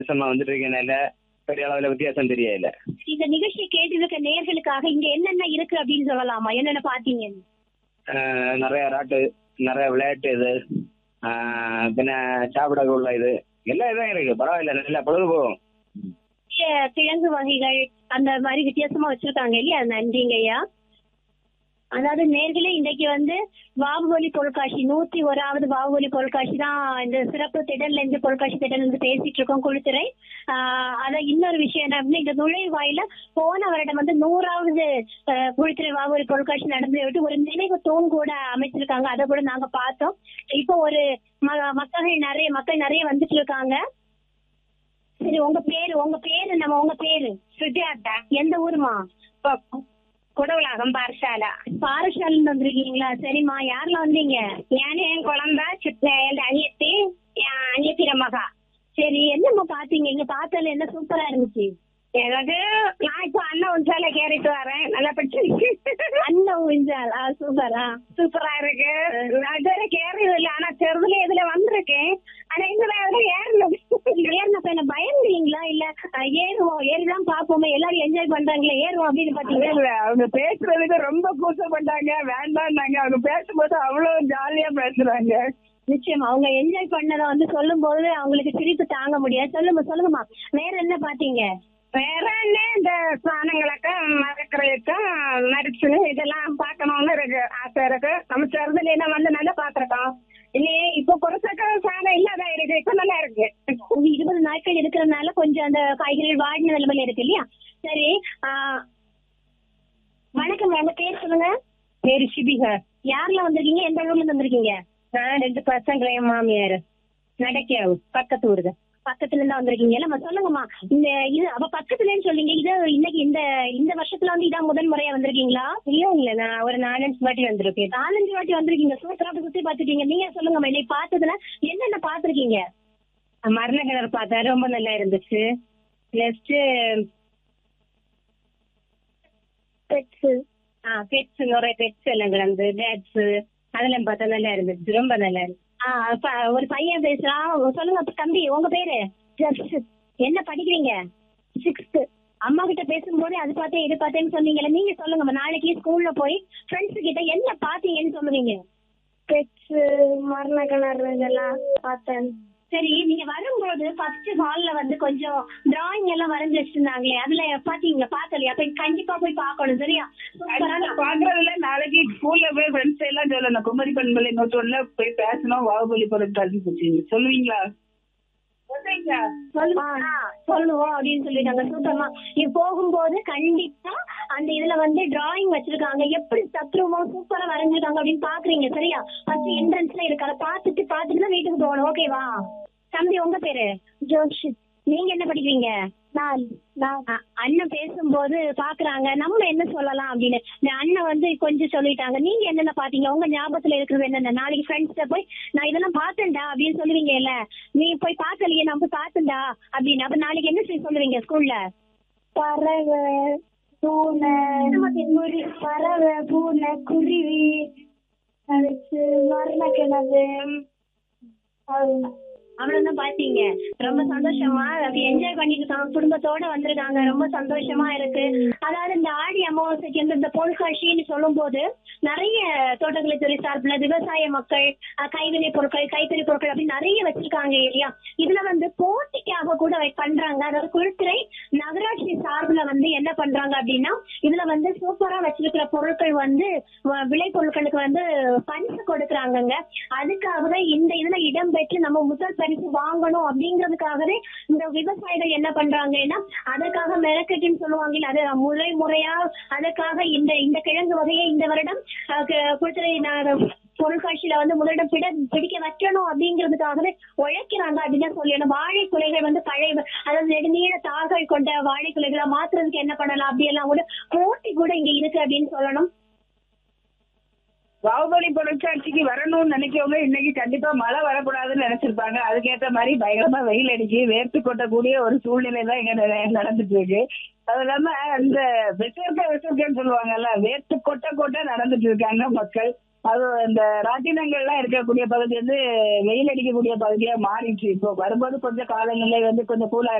வித்தியாசமா வந்துட்டு இருக்கனால பெரிய அளவுல வித்தியாசம் தெரியல இந்த நிகழ்ச்சியை கேட்டு இருக்க நேர்களுக்காக இங்க என்னென்ன இருக்கு அப்படின்னு சொல்லலாமா என்னென்ன பாத்தீங்க ஆஹ் நிறைய ராட்டு நிறைய விளையாட்டு இது ஆஹ் பின்ன சாப்பிட உள்ள இது எல்லா இதுவும் இருக்கு பரவாயில்ல நல்லா பொழுது போகும் புதிய கிழங்கு வகைகள் அந்த மாதிரி வித்தியாசமா வச்சிருக்காங்க இல்லையா நன்றிங்க ஐயா அதாவது நேர்களே இன்றைக்கு வந்து பாகுபலி பொருட்காட்சி நூத்தி ஓராவது பாகுபலி பொருட்காட்சி தான் இந்த சிறப்பு திடல்ல இருந்து பொருட்காட்சி திடல்ல இருந்து பேசிட்டு இருக்கோம் குழுத்துறை ஆஹ் அத இன்னொரு விஷயம் என்ன அப்படின்னா இந்த நுழைவாயில போன வருடம் வந்து நூறாவது ஆஹ் குழுத்துறை பாகுபலி பொருட்காட்சி நடந்ததை விட்டு ஒரு நினைவு தூண் கூட அமைச்சிருக்காங்க அதை கூட நாங்க பார்த்தோம் இப்போ ஒரு ம- மக்கள் நிறைய மக்கள் நிறைய வந்துட்டு இருக்காங்க சரி உங்க பேரு உங்க பேரு நம்ம உங்க பேரு சுஜாதா எந்த ஊருமா குடவுலகம் பாரசாலா பாரசாலையில வந்திருக்கீங்களா சரிம்மா யாரெல்லாம் வந்தீங்க ஞானே என் குழந்தை சித்த என் அனியத்தி என் அனியத்திர மகா சரி என்னம்மா பாத்தீங்க இங்க பார்த்ததுல என்ன சூப்பரா இருந்துச்சு எனக்கு நான் இப்ப அண்ணன் உஞ்சால கேறிட்டு வரேன் நல்லா படிச்சு அண்ணன் ஊஞ்சால் ஆ சூப்பரா சூப்பரா இருக்கு நான் இதுவரை கேறது இல்ல ஆனா தெருவுல இதுல வந்திருக்கேன் ஆனா இந்த வேலை ஏறணும் ஏறினப்ப என்ன பயந்துறீங்களா இல்ல அஹ், ஏறுவோம் ஏறிதான் பாப்போமே எல்லாரும் என்ஜாய் பண்றாங்களே ஏறுவோம் அப்படின்னு பாத்தீங்களா இல்ல அவங்க பேசுறதுக்கு ரொம்ப கூச்சப்பட்டாங்க வேண்டாம்னாங்க அவங்க பேசும்போது அவ்வளவு ஜாலியா பேசுறாங்க நிச்சயமா அவங்க என்ஜாய் பண்ணதை வந்து சொல்லும் போது அவங்களுக்கு சிரிப்பு தாங்க முடியாது சொல்லுங்க சொல்லுங்கம்மா வேற என்ன பாத்தீங்க வேற என்ன இந்த சாணங்களுக்கும் மரக்கரைக்கும் மரிச்சுன்னு இதெல்லாம் பார்க்கணும்னு இருக்கு ஆசை இருக்கு நம்ம தெருவுல எல்லாம் வந்து நல்லா பாத்திருக்கோம் இனி இப்ப குறைச்சக்க சாணம் இல்லாத இருக்கு இப்ப நல்லா இருக்கு உங்க இருபது நாட்கள் இருக்கிறதுனால கொஞ்சம் அந்த காய்கறிகள் வாடின நிலைமையில இருக்கு இல்லையா சரி ஆஹ், வணக்கம் உங்க பேர் சொல்லுங்க பேரு சிபிகா யாரெல்லாம் வந்திருக்கீங்க எந்த ஊர்ல இருந்து வந்திருக்கீங்க நான் ரெண்டு பசங்களையும் மாமியார் நடக்கியாவு பக்கத்து ஊருதான் பக்கத்துல இருந்து வந்திருக்கீங்க நம்ம சொல்லுங்கம்மா இந்த இது அவ பக்கத்துலன்னு சொல்றீங்க இது இன்னைக்கு இந்த இந்த வருஷத்துல வந்து இதான் முதல் முறையா வந்திருக்கீங்களா இல்ல இல்ல நான் ஒரு நாலஞ்சு வாட்டி வந்திருக்கேன் நாலஞ்சு வாட்டி வந்திருக்கீங்க சூப்பரா போய் சுத்தி பாத்துட்டீங்க நீங்க சொல்லுங்கம்மா இன்னைக்கு பார்த்ததுல என்னென்ன பாத்திருக்கீங்க மரண கிணறு பார்த்தா ரொம்ப நல்லா இருந்துச்சு நெக்ஸ்ட் பெட்ஸ் ஆ பெட்ஸ் நிறைய பெட்ஸ் எல்லாம் கிடந்து பேட்ஸ் அதெல்லாம் பார்த்தா நல்லா இருந்துச்சு ரொம்ப நல்லா இருந்துச்சு ஒரு பையன் பேசுறான் சொல்லுங்க தம்பி உங்க பேரு என்ன படிக்கிறீங்க சிக்ஸ்த் அம்மா கிட்ட பேசும்போது அது பார்த்தேன் இது பார்த்தேன்னு சொன்னீங்கல்ல நீங்க சொல்லுங்கம்மா நாளைக்கு ஸ்கூல்ல போய் ஃப்ரெண்ட்ஸ் கிட்ட என்ன பாத்தீங்கன்னு சொல்லுவீங்க பெட்ஸ் மரண கிணறு இதெல்லாம் பார்த்தேன் சரி நீங்க வரும்போது ஃபர்ஸ்ட் ஹால்ல வந்து கொஞ்சம் டிராயிங் எல்லாம் வரைஞ்சு வச்சிருந்தாங்களே அதுல பாத்தீங்களா பாக்கலையா அப்ப கண்டிப்பா போய் பார்க்கணும் சரியா சூப்பரா பாக்குறதுல நாளைக்கு ஸ்கூல்ல போய் ஃப்ரெண்ட்ஸ் எல்லாம் சொல்லணும் குமரி பண்பலை நோட்டோட போய் பேசணும் பாகுபலி பொருட்கள் போச்சு சொல்லுவீங்களா சொல்றீங்களா சொல்லுவோம் சொல்லுவோம் அப்படின்னு சொல்லிட்டாங்க சூப்பர்மா நீ போகும்போது கண்டிப்பா அந்த இதுல வந்து டிராயிங் வச்சிருக்காங்க எப்படி தத்ரூபமா சூப்பரா வரைஞ்சிருக்காங்க அப்படின்னு பாக்குறீங்க சரியா ஃபர்ஸ்ட் என்ட்ரன்ஸ்ல இருக்கு அதை பார்த்துட்டு பார்த்துட்டு தான் வீட்டுக்கு போகணும் ஓகேவா தம்பி உங்க பேரு ஜோஷித் நீங்க என்ன படிக்கிறீங்க நான் அ- அண்ணன் பேசும்போது பாக்குறாங்க நம்ம என்ன சொல்லலாம் அப்படின்னு இந்த அண்ணன் வந்து கொஞ்சம் சொல்லிட்டாங்க நீங்க என்னென்ன பாத்தீங்க உங்க ஞாபகத்துல இருக்கிறது என்னென்ன நாளைக்கு ஃப்ரெண்ட்ஸ்ட போய் நான் இதெல்லாம் பார்த்தேன்டா அப்படின்னு சொல்லுவீங்க இல்ல நீ போய் பார்க்கலையே நான் போய் பார்த்தேன்டா அப்படின்னு அப்ப நாளைக்கு என்ன செய்ய சொல்லுவீங்க ஸ்கூல்ல பறவை பூனை பறவை பூனை குருவி அதுக்கு மரண கிணறு அவ்வளவுதான் பாத்தீங்க ரொம்ப சந்தோஷமா அப்படி என்ஜாய் பண்ணிட்டு இருக்காங்க குடும்பத்தோட வந்திருக்காங்க ரொம்ப சந்தோஷமா இருக்கு அதாவது இந்த ஆடி அமாவாசைக்கு வந்து இந்த பொருட்காட்சின்னு சொல்லும் போது நிறைய தோட்டக்கலைத்துறை சார்பில் விவசாய மக்கள் அஹ், கைவினை பொருட்கள் கைத்தறி பொருட்கள் அப்படின்னு நிறைய வச்சிருக்காங்க இல்லையா இதுல வந்து போட்டிக்காக கூட வை- பண்றாங்க அதாவது குழுத்துறை நகராட்சி சார்பில் வந்து என்ன பண்றாங்க அப்படின்னா இதுல வந்து சூப்பரா வச்சிருக்கிற பொருட்கள் வந்து வ- விளை பொருட்களுக்கு வந்து பரிசு கொடுக்கறாங்கங்க அதுக்காகவே இந்த இதுல இடம் பெற்று நம்ம முதல் பரிசு வாங்கணும் அப்படிங்கிறதுக்காகவே இந்த விவசாயிகள் என்ன பண்றாங்கன்னா அதற்காக மெனக்கெட்டுன்னு சொல்லுவாங்கல்ல அது முறை முறையா அதற்காக இந்த இந்த கிழங்கு வகையை இந்த வருடம் அஹ், கு- குழுத்துறை ந- பொருட்காட்சியில வந்து முதலிடம் பிட பிடிக்க வைக்கணும் அப்படிங்கிறதுக்காகவே உழைக்கிறாங்க அப்படின்னு தான் சொல்லணும் வாழை குலைகள் வந்து பழைய அதாவது நெடுநீள தார்கள் கொண்ட வாழை குலைகளை மாத்துறதுக்கு என்ன பண்ணலாம் அப்படி எல்லாம் கூட போட்டி கூட இங்க இருக்கு அப்படின்னு சொல்லணும் பாகுபலி பொருட்காட்சிக்கு வரணும்னு நினைக்கவங்க இன்னைக்கு கண்டிப்பா மழை வரக்கூடாதுன்னு நினைச்சிருப்பாங்க அதுக்கேத்த மாதிரி பயங்கரமா வெயில் அடிச்சு வேர்த்து கொட்டக்கூடிய ஒரு சூழ்நிலை தான் இங்க நட- நடந்துட்டு இருக்கு அது இல்லாம இந்த விசர்க்க விசர்க்கன்னு சொல்லுவாங்கல்ல வேர்த்து கொட்ட கொட்ட நடந்துட்டு இருக்காங்க மக்கள் அது இந்த ராட்டினங்கள்லாம் இருக்கக்கூடிய பகுதி வந்து வெயில் அடிக்கக்கூடிய பகுதியா மாறிடுச்சு இப்போ வரும்போது கொஞ்சம் காலநிலை வந்து கொஞ்சம் கூலா